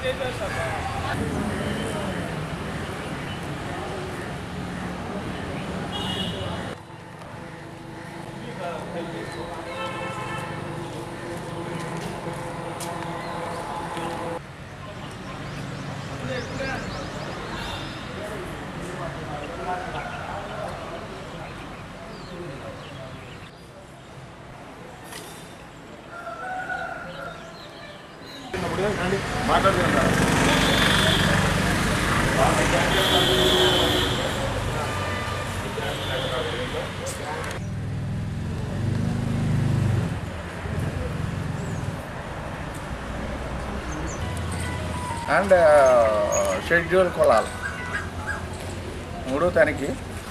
And schedule కులాలు మూడు తనిఖీ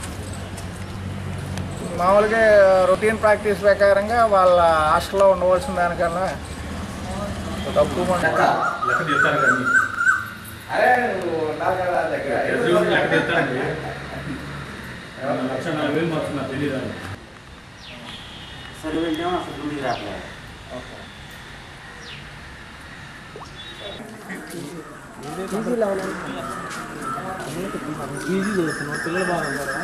మామూలుగా రొటీన్ ప్రాక్టీస్ ప్రకారంగా వాళ్ళ హాస్టల్లో ఉండవలసిన దానికన్నా తక్కువ మంది లెక్క తీస్తారు కానీ అరే నువ్వు ఉండాలి కదా దగ్గర. లెక్క తీస్తారండి లక్ష నలభై వేలు మాత్రం నాకు తెలియదు అండి అసలు వెళ్ళాము అసలు ముందుకు రావట్లేదు ఈజీ చదువుతున్నారు పిల్లలు బాగుంటారా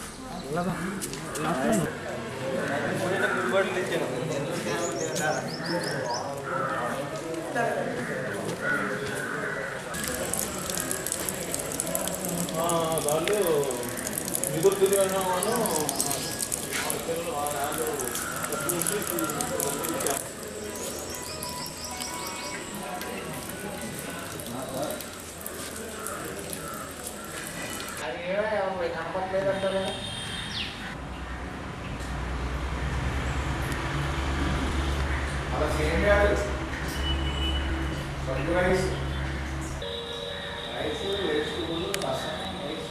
వాళ్ళు మిగులు తిరిగిన వాళ్ళు అది ఏమో కనపడలేదంటారా అలా ఏం కాదు సగ్గు రైస్ రైస్ వెజిటబుల్ రసం రైస్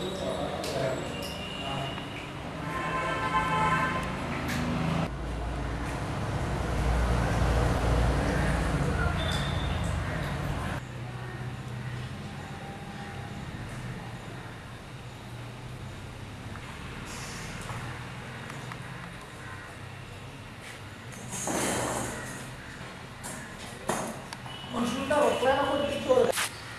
మనుషులుంటారు ఎప్పుడైనా కొట్టించుకోరు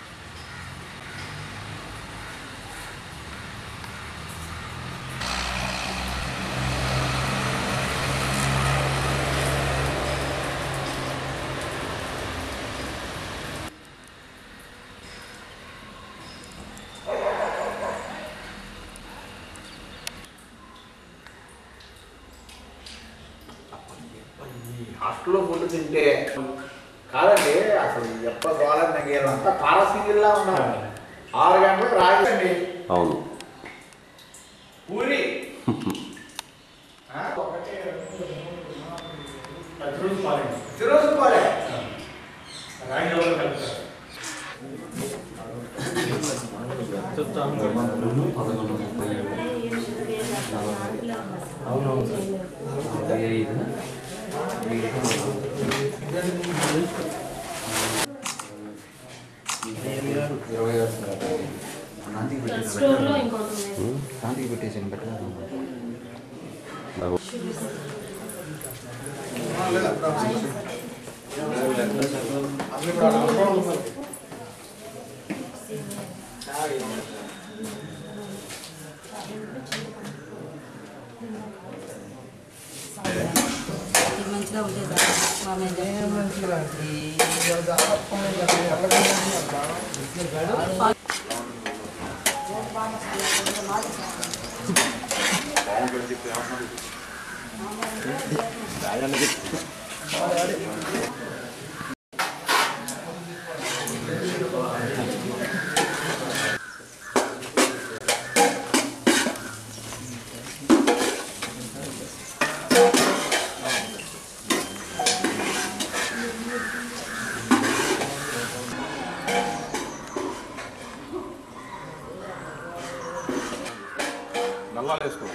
హాస్టల్లో ఫుడ్ తింటే కాదండి అసలు ఎప్ప గోళం తగ్గేదంతా పారసీల్లా ఉన్నారు ఆరు గంటలకు రాగండి అవును పూరి ఆ? ప్రతిరోజు పాలండి తిరోజు పోలే రాగి ఎవరు కలుపుతారు చెప్తాను పదకొండు ముప్పై ఏడు అవునవును ముప్పై ఐదు ఇరవై ఆరు శాంతికి పెట్టేసి స్టోర్లో ఇంకోటి ఉంది శాంతికి పెట్టేసాను పెట్టాను ఇది మంచిగా ఉండేది మా మీద నల్లాలు వేసుకో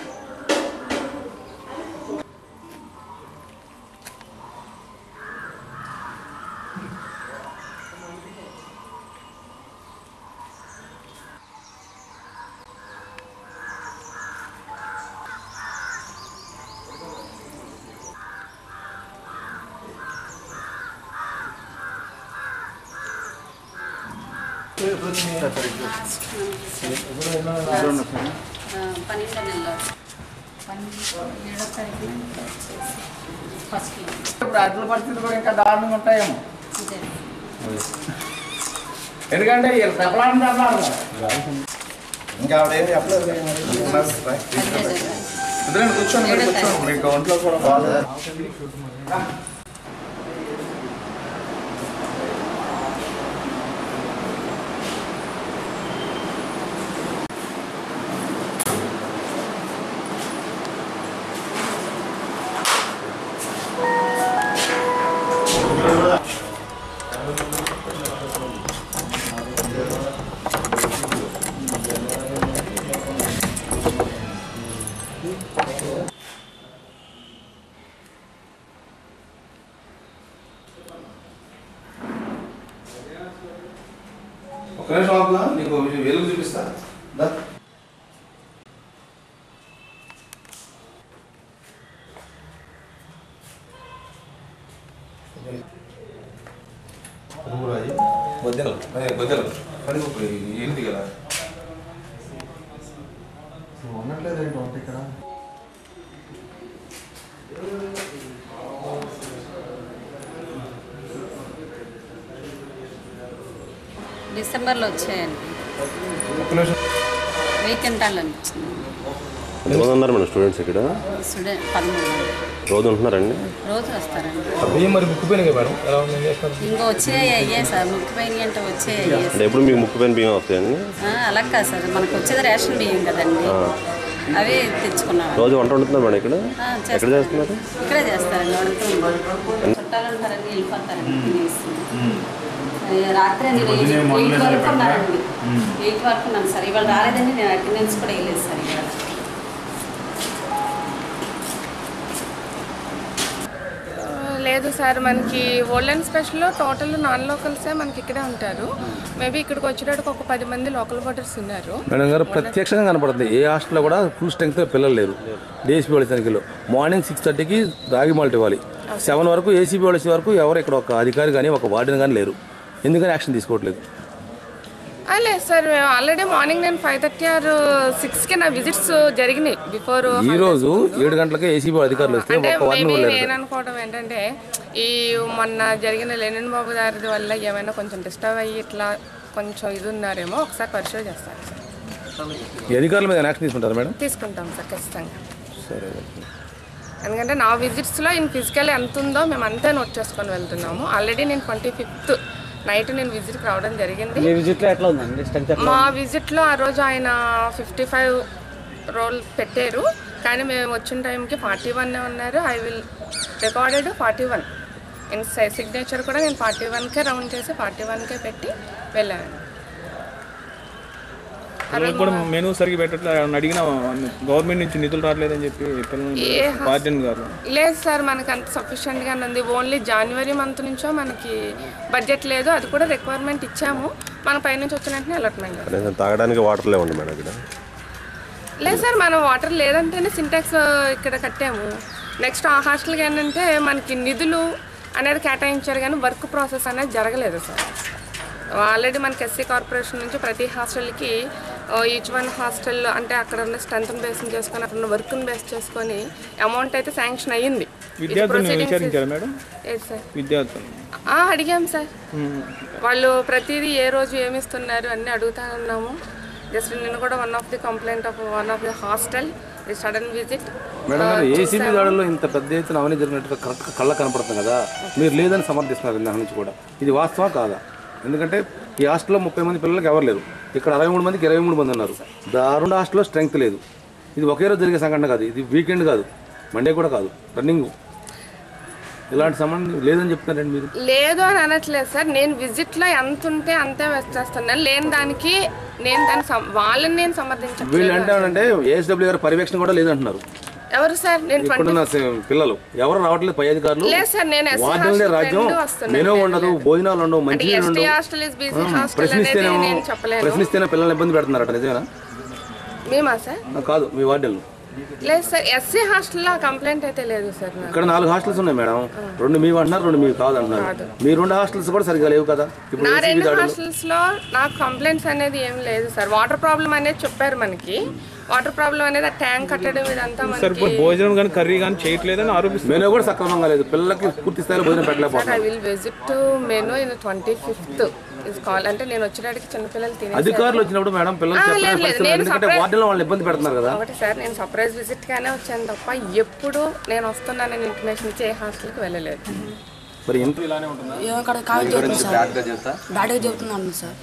పన్నెండో నెలలో పన్నెండు ఏడో తారీఖున ఫస్ట్ ఇప్పుడు అట్ల పరిస్థితి కూడా ఇంకా దారుణంగా ఉంటాయేమో అంతే ఎందుకంటే వీళ్ళు చెప్పడానికి చెప్పాలి ఇంకా ఆవిడ ఏం చెప్పలేదు పదిహేడు ఇద్దరండి కూర్చోండి మీరు కూర్చోండి మీకు ఒంట్లో కూడా బాగాలేదు ఒక నిమిషం ఆపుగా నీకు వెలుగు చూపిస్తా దా. రుబ్బురాయి. బొద్దెలు అదే బొద్దెలు పనికొప్పు ఏంటి కదా ఉన్నట్లేదండి ఒకటి ఇక్కడ డిసెంబర్లో వచ్చాయండి ఒక్క నిమిషం వెయ్యి క్వింటాళ్ళు అనిపించింది ఎంతమంది ఉన్నారు మేడం స్టూడెంట్స్ ఇక్కడ స్టూడెంట్ పదమూడు మంది. రోజు ఉంటున్నారండి రోజు వస్తారండి బియ్యం మరి ముక్కుపోయినాయి మేడం ఎలా ఉంది ఏం చేస్తారు ఇంకో వచ్చే అయ్యే సార్ ముఖ్యమైన అంటే వచ్చే అయ్యే అంటే ఎప్పుడు మీకు ముక్కు పైన బియ్యం వస్తాయండి అలా కాదు సార్ మనకు వచ్చేది రేషన్ బియ్యం కదండి అవి తెచ్చుకున్నాం రోజు వంట వండుతున్నారు మేడం ఇక్కడ ఆ, ఎక్కడ చేస్తాం. చేస్తున్నారు ఇక్కడే చేస్తారండి వండుతుంది చుట్టాలు ఉంటారండి వెళ్ళిపోతారండి తినేసి ఏ, రాత్రి నేను ఎయిట్ వరకు ఉన్నానండి ఎయిట్ వరకు ఉన్నాను సార్ ఇవాళ రాలేదండి నేను అటెండెన్స్ కూడా వేయలేదు సార్ ఇవాళ లేదు సార్ మనకి ఓల్డ్ అండ్ స్పెషల్లో టోటల్ నాన్ లోకల్సే మనకి ఇక్కడే ఉంటారు మేబీ ఇక్కడికి వచ్చేటప్పుడు ఒక పది మంది లోకల్ ఓటర్స్ ఉన్నారు మేడం గారు ప్రత్యక్షంగా కనపడుతుంది ఏ హాస్టల్లో కూడా ఫుల్ స్ట్రెంగ్త్ పిల్లలు లేరు డిఎస్పీ వాళ్ళ తనిఖీలో మార్నింగ్ సిక్స్ థర్టీకి రాగి మాల్ట్ ఇవ్వాలి సెవెన్ వరకు ఏసీబీ వాళ్ళు వచ్చే వరకు ఎవరు ఇక్కడ ఒక అధికారి కానీ ఒక వార్డెన్ కానీ లేరు ఎందుకని యాక్షన్ తీసుకోవట్లేదు ఆ, లేదు సార్ మేము ఆల్రెడీ మార్నింగ్ నేను ఫైవ్ థర్టీ ఆర్ సిక్స్కి నా విజిట్స్ జరిగినాయి బిఫోర్ ఈ రోజు ఏడు గంటలకే ఏసీబీ అధికారులు వస్తే అంటే ఒక్క వార్డెన్ మేబీ కూడా లేరు నేను అనుకోవడం ఏంటంటే ఈ మొన్న జరిగిన లెనిన్ బాబు గారి వల్ల ఏమైనా కొంచెం డిస్టర్బ్ అయ్యి ఇట్లా కొంచెం ఇది ఉన్నారేమో ఒకసారి పరిశోధన చేస్తాను సార్ ఈ అధికారుల మీద యాక్షన్ తీసుకుంటారు మేడం తీసుకుంటాం సార్ ఖచ్చితంగా సరే ఎందుకంటే నా విజిట్స్లో ఇన్ ఫిజికల్ ఎంత ఉందో మేము అంతే నోట్ చేసుకొని వెళ్తున్నాము ఆల్రెడీ నేను ట్వంటీ ఫిఫ్త్ నైట్ నేను విజిట్కి రావడం జరిగింది విజిట్లో ఎట్లా ఉందండి స్ట్రెంత్ మా విజిట్లో ఆ రోజు ఆయన ఫిఫ్టీ ఫైవ్ రోల్ పెట్టారు కానీ మేము వచ్చిన టైంకి ఫార్టీ వన్ ఉన్నారు I will recorded forty one in signature కూడా నేను ఫార్టీ వన్కే రౌండ్ చేసి ఫార్టీ వన్కే పెట్టి వెళ్ళాను పిల్లలకు కూడా మెనూ సరిగ్గా పెట్టట్లేదు అని అడిగినా గవర్నమెంట్ నుంచి నిధులు రావట్లేదని చెప్పి పిల్లలు ఏ హాస్- వార్డెన్ గారు లేదు సార్ మనకి అంత సఫిషియెంట్గానే ఉంది ఓన్లీ జనవరి మంత్ నుంచో మనకి బడ్జెట్ లేదు అది కూడా రిక్వైర్మెంట్ ఇచ్చాము మన పైనుంచి వచ్చిన వెంటనే అలాట్మెంట్ కనీసం తాగడానికి వాటర్ లేవండి మేడం ఇక్కడ లేదు సార్ మనం వాటర్ లేదంటేనే సింటాక్స్ ఇక్కడ కట్టాము నెక్స్ట్ ఆ హాస్టల్కి ఏంటంటే మనకి నిధులు అనేది కేటాయించారు కానీ వర్క్ ప్రాసెస్ అనేది జరగలేదు సార్ ఆల్రెడీ మనకి ఎస్సీ కార్పొరేషన్ నుంచి ప్రతి హాస్టల్కి ఈచ్ వన్ హాస్టల్ అంటే అక్కడ ఉన్న స్ట్రెంత్ బేస్ చేసుకొని అక్కడ ఉన్న వర్క్ని బేస్ చేసుకొని అమౌంట్ అయితే శాంక్షన్ అయ్యింది ఇది విద్యార్థులను proceedings విచారించారా మేడం ఏది సార్ విద్యార్థులు ఆ, అడిగాం సార్ వాళ్ళు ప్రతిదీ ఏ రోజు ఏమి ఇస్తున్నారు అన్నీ అడుగుతా ఉన్నాము జస్ట్ నేను కూడా one of the complaint of one of the hostel the sudden visit madam గారు ఏసీబీ దాడుల్లో ఇంత పెద్ద ఎత్తున అవన్నీ జరిగినట్టుగా కరెక్ట్గా కళ్ళ కనపడుతుంది కదా మీరు లేదని సమర్థిస్తున్నారు ఇందాక నుంచి కూడా ఇది వాస్తవం కాదా ఎందుకంటే ఈ హాస్టల్లో ముప్పై మంది పిల్లలకి ఎవరు లేరు ఇక్కడ అరవై మూడు మందికి ఇరవై మూడు మంది ఉన్నారు దారుణ హాస్టల్లో స్ట్రెంగ్త్ లేదు ఇది ఒకే రోజు జరిగే సంఘటన కాదు ఇది వీకెండ్ కాదు మండే కూడా కాదు రన్నింగ్ ఇలాంటి సంబంధం లేదని చెప్తున్నారండి మీరు లేదు అని అనట్లేదు సార్ నేను విజిట్లో ఎంత ఉంటే అంతే వచ్చేస్తున్నాను లేని దానికి నేను దాన్ని సమ- వాళ్ళని నేను వీళ్ళు సమర్థించట్లేదు అంటే అంటే ఏఎస్డబ్ల్యూ గారి పర్యవేక్షణ కూడా లేదంటున్నారు ఎవరు సార్ నేను ట్వంటీ ఇక్కడున్న సే- పిల్లలు ఎవరు రావట్లేదు పై అధికారులు లేదు సార్ నేను ఎస్సీ వార్డులనే హాస్టల్ రాజ్యం రెండు వస్తున్నాను. మెనూ ఉండదు భోజనాలు ఉండవు అంటే మంచి ఎస్టీ ఉండవు హాస్టల్ ఇస్ బిజీ హాస్టల్ అనేది ప్రశ్నిస్తేనేమో నేను చెప్పలేను ప్రశ్నిస్తేనే పిల్లల్ని ఇబ్బంది పెడుతున్నారట నిజమేనా మేమా సార్ ఆ, కాదు మీ వార్డెన్లు లేదు సార్ ఎస్సీ హాస్టల్లో కంప్లైంట్ అయితే లేదు సార్ నాకు ఇక్కడ నాలుగు హాస్టల్స్ ఉన్నాయి మేడం రెండు మీవి అంటున్నారు రెండు మీవి కాదు అంటున్నారు మీ రెండు హాస్టల్స్ కూడా సరిగ్గా లేవు కదా ఇప్పుడు నా ఏసీబీ రెండు దాడులు హాస్టల్స్ లో నాకు కంప్లైంట్స్ అనేది ఏం లేదు సార్ వాటర్ ప్రాబ్లం అనేది చెప్పారు మనకి వాటర్ ప్రాబ్లం అనేది ఆ ట్యాంక్ కట్టడం ఇదంతా సార్ మనకి ఇప్పుడు భోజనం కానీ కర్రీ కానీ చేయట్లేదని ఆరోపిస్తున్నారు మెనూ కూడా సక్రమంగా లేదు పిల్లలకి పూర్తి స్థాయిలో భోజనం ఐ పెట్టలేకపోతున్నారు will visit menu in twenty fifth is call అంటే నేను వచ్చేటప్పటికి చిన్నపిల్లలు తినేసి అధికారులు వచ్చినప్పుడు మేడం పిల్లలు ఆ, చెప్పిన లేదు, లేదు. పరిస్థితులు నేను ఎందుకంటే separate- వార్డులో వాళ్ళు ఇబ్బంది పెడుతున్నారు కదా ఒకటి సార్ నేను సర్ప్రైజ్ విజిట్ గానే వచ్చాను తప్ప ఎప్పుడు నేను వస్తున్నానని ఇన్ఫర్మేషన్ ఇచ్చి ఏ హాస్టల్కి వెళ్ళలేదు మరి ఇంత ఇక్కడ కాల్ చెబుతుంది సార్ బ్యాడ్గా చెబుతున్నాను సార్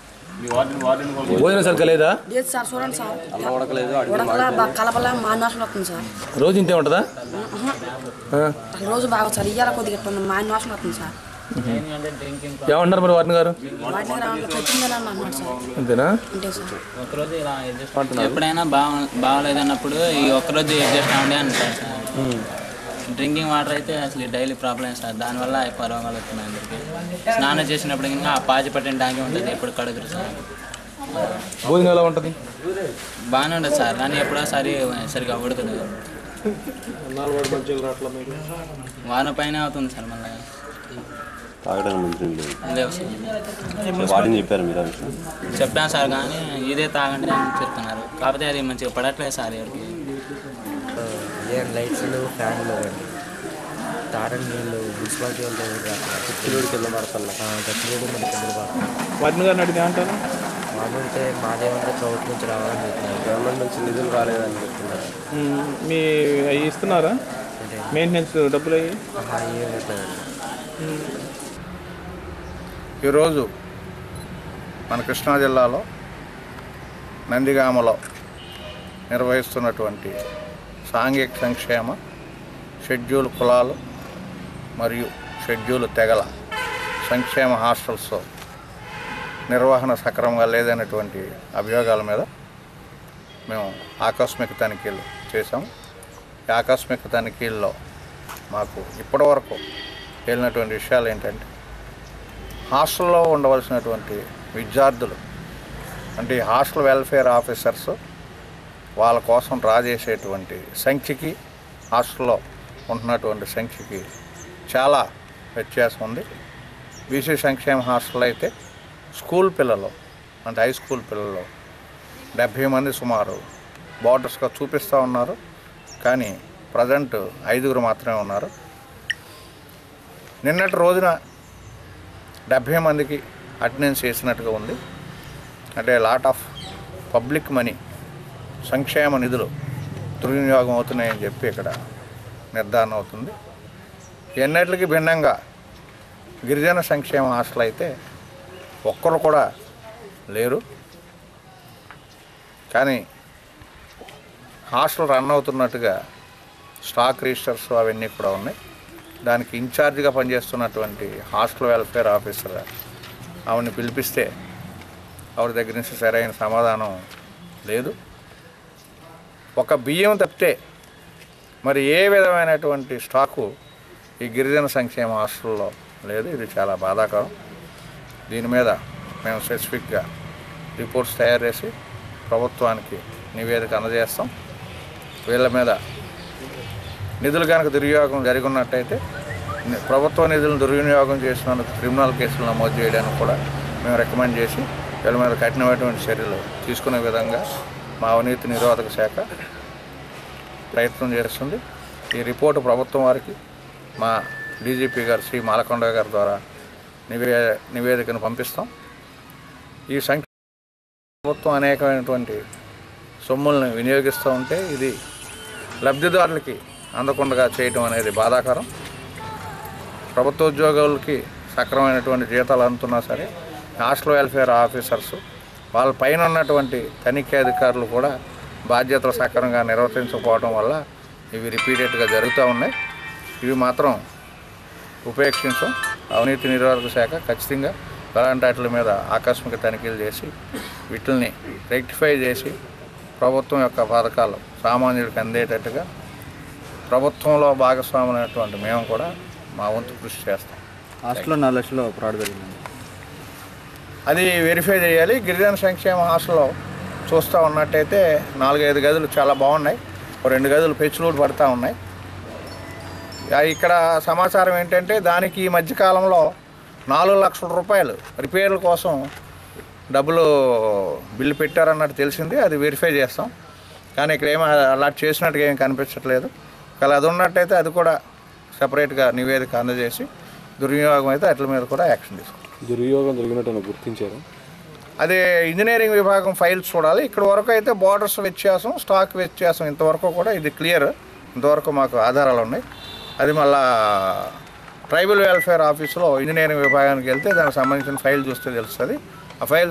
భోజనం సరిగ్గా లేదా లేదు సార్ చూడండి సార్ ఉడకలా బాగా కలపలా మా నాశనం వస్తుంది సార్ రోజు ఇంతే ఉంటుందా ఆ. అసలు రోజు బాగా సార్ ఇయ్యాల కొద్దిగా ఇట్లా మా నాశనం వస్తుంది సార్ ఏమంటున్నారు మరి వారిని గారు వాటిని రావట్లేదు తెచ్చిందని అన్నాడు సార్ అంతేనా అంతే సార్ ఒకరోజు ఇలా adjust- ఎప్పుడైనా బాగా బాగాలేదన్నప్పుడు ఈ ఒక్కరోజు అడ్జస్ట్ అవ్వండి అంటారు సార్ డ్రింకింగ్ వాటర్ అయితే అసలు డైలీ ప్రాబ్లం సార్ దానివల్ల ఎక్కువ రోగాలు వస్తున్నాయి అందరికి స్నానం చేసినప్పుడు ఇంకా ఆ పాచి పట్టిన ట్యాంక్ ఉంటుంది ఎప్పుడు కడుగురు సార్ భోజనం ఎలా ఉంటుంది బాగానే ఉంటుంది సార్ కానీ ఎప్పుడో సరి సరిగా ఉడకదు వారం పైన అవుతుంది సార్ మళ్ళీ తాగడానికి మంచి లేదు లేవు సార్ వాడిని చెప్పారు మీరు ఆ విషయం చెప్పాను సార్ కానీ ఇదే తాగండి అని చెప్తున్నారు కాకపోతే అది మంచిగా పడట్లేదు సార్ ఎవరికి లైట్స్ ఫ్యాన్లు తారని నీళ్ళు మున్సిపాలిటీ వాళ్ళు గచ్చిలోడి కింద పడుతున్నా గచ్చిలోడి మన కింద పడుతుంది వాటిని గారిని అడిగితే అంటారు మామూలుగా మాదేమంటే ప్రభుత్వం నుంచి రావాలని చెప్తున్నారు గవర్నమెంట్ నుంచి నిధులు రాలేదని చెప్తున్నారు మీ అవి ఇస్తున్నారా మెయింటెనెన్స్ డబ్బులు అయ్యి ఈరోజు మన కృష్ణా జిల్లాలో నందిగామలో నిర్వహిస్తున్నటువంటి సాంఘిక సంక్షేమ షెడ్యూల్ కులాలు మరియు షెడ్యూల్ తెగల సంక్షేమ హాస్టల్స్ నిర్వహణ సక్రమంగా లేదనేటువంటి అభియోగాల మీద మేము ఆకస్మిక తనిఖీలు చేశాం ఈ ఆకస్మిక తనిఖీల్లో మాకు ఇప్పటివరకు తేలినటువంటి విషయాలు ఏంటంటే హాస్టల్లో ఉండవలసినటువంటి విద్యార్థులు అంటే ఈ హాస్టల్ వెల్ఫేర్ ఆఫీసర్స్ వాళ్ళ కోసం డ్రా చేసేటువంటి సంఖ్యకి హాస్టల్లో ఉంటున్నటువంటి సంఖ్యకి చాలా వ్యత్యాసం ఉంది బీసీ సంక్షేమ హాస్టల్ అయితే స్కూల్ పిల్లలు అంటే హై స్కూల్ పిల్లలు డెబ్భై మంది సుమారు బార్డర్స్గా చూపిస్తూ ఉన్నారు కానీ ప్రజెంట్ ఐదుగురు మాత్రమే ఉన్నారు నిన్నటి రోజున డెబ్భై మందికి అటెండెన్స్ చేసినట్టుగా ఉంది అంటే లాట్ ఆఫ్ పబ్లిక్ మనీ సంక్షేమ నిధులు దుర్వినియోగం అవుతున్నాయని చెప్పి ఇక్కడ నిర్ధారణ అవుతుంది ఎన్నటికి భిన్నంగా గిరిజన సంక్షేమ హాస్టల్ అయితే ఒక్కరు కూడా లేరు కానీ హాస్టల్ రన్ అవుతున్నట్టుగా స్టాక్ రిజిస్టర్స్ అవన్నీ కూడా ఉన్నాయి దానికి ఇన్ఛార్జిగా పనిచేస్తున్నటువంటి హాస్టల్ వెల్ఫేర్ ఆఫీసర్ ఆవిడని పిలిపిస్తే ఆవిడ దగ్గర నుంచి సరైన సమాధానం లేదు ఒక బియ్యం తప్పితే మరి ఏ విధమైనటువంటి స్టాకు ఈ గిరిజన సంక్షేమ హాస్టల్లో లేదు ఇది చాలా బాధాకరం దీని మీద మేము స్పెసిఫిక్గా రిపోర్ట్స్ తయారు చేసి ప్రభుత్వానికి నివేదిక అందజేస్తాం వీళ్ళ మీద నిధులు కనుక దుర్వినియోగం జరిగి ఉన్నట్టయితే ని- ప్రభుత్వ నిధులను దుర్వినియోగం చేసినందుకు క్రిమినల్ కేసులు నమోదు చేయడానికి కూడా మేము రికమెండ్ చేసి వీళ్ళ మీద కఠినమైనటువంటి చర్యలు తీసుకునే విధంగా మా అవినీతి నిరోధక శాఖ ప్రయత్నం చేస్తుంది ఈ రిపోర్టు ప్రభుత్వం వారికి మా డీజీపీ గారు శ్రీ మాలకొండ గారి ద్వారా నివే నివేదికను పంపిస్తాం ఈ సంఖ్య ప్రభుత్వం అనేకమైనటువంటి సొమ్ముల్ని వినియోగిస్తూ ఉంటే ఇది లబ్ధిదారులకి అందకుండా చేయటం అనేది బాధాకరం ప్రభుత్వ ఉద్యోగులకి సక్రమైనటువంటి జీతాలు అందుతున్నా సరే హాస్టల్ వెల్ఫేర్ ఆఫీసర్స్ వాళ్ళ పైన ఉన్నటువంటి తనిఖీ అధికారులు కూడా బాధ్యతలు సక్రమంగా నిర్వర్తించకపోవడం వల్ల ఇవి రిపీటెడ్గా జరుగుతూ ఉన్నాయి ఇవి మాత్రం ఉపేక్షించం అవినీతి నిరోధక శాఖ ఖచ్చితంగా అలాంటి వాటి మీద ఆకస్మిక తనిఖీలు చేసి వీటిని రెక్టిఫై చేసి ప్రభుత్వం యొక్క పథకాలు సామాన్యుడికి అందేటట్టుగా ప్రభుత్వంలో భాగస్వామైనటువంటి మేము కూడా మా వంతు కృషి చేస్తాం హాస్టల్లో నాలుగు లక్షలు ఫ్రాడ్ జరిగింది అది వెరిఫై చేయాలి గిరిజన సంక్షేమ హాస్టల్లో చూస్తూ ఉన్నట్టయితే నాలుగైదు గదులు చాలా బాగున్నాయి ఓ రెండు గదులు పెచ్చులూరు పడతా ఉన్నాయి ఆ, ఇక్కడ సమాచారం ఏంటంటే దానికి ఈ మధ్యకాలంలో నాలుగు లక్షల రూపాయలు రిపేర్ల కోసం డబ్బులు బిల్లు పెట్టారన్నట్టు తెలిసింది అది వెరిఫై చేస్తాం కానీ ఇక్కడ ఏమీ అలా చేసినట్టుగా ఏం కనిపించట్లేదు ఒకవేళ అది ఉన్నట్టయితే అది కూడా సపరేట్గా నివేదిక అందజేసి దుర్వినియోగం అయితే అట్ల మీద కూడా యాక్షన్ తీసుకుంటాం దుర్యోగం జరిగినట్టు గుర్తించారు అదే ఇంజనీరింగ్ విభాగం ఫైల్స్ చూడాలి ఇక్కడ వరకు అయితే బార్డర్స్ వ్యత్యాసం స్టాక్ వ్యత్యాసం ఇంతవరకు కూడా ఇది క్లియర్ ఇంతవరకు మాకు ఆధారాలు ఉన్నాయి అది మళ్ళా ట్రైబల్ వెల్ఫేర్ ఆఫీస్లో ఇంజనీరింగ్ విభాగానికి వెళ్తే దానికి సంబంధించిన ఫైల్ చూస్తే తెలుస్తుంది ఆ ఫైల్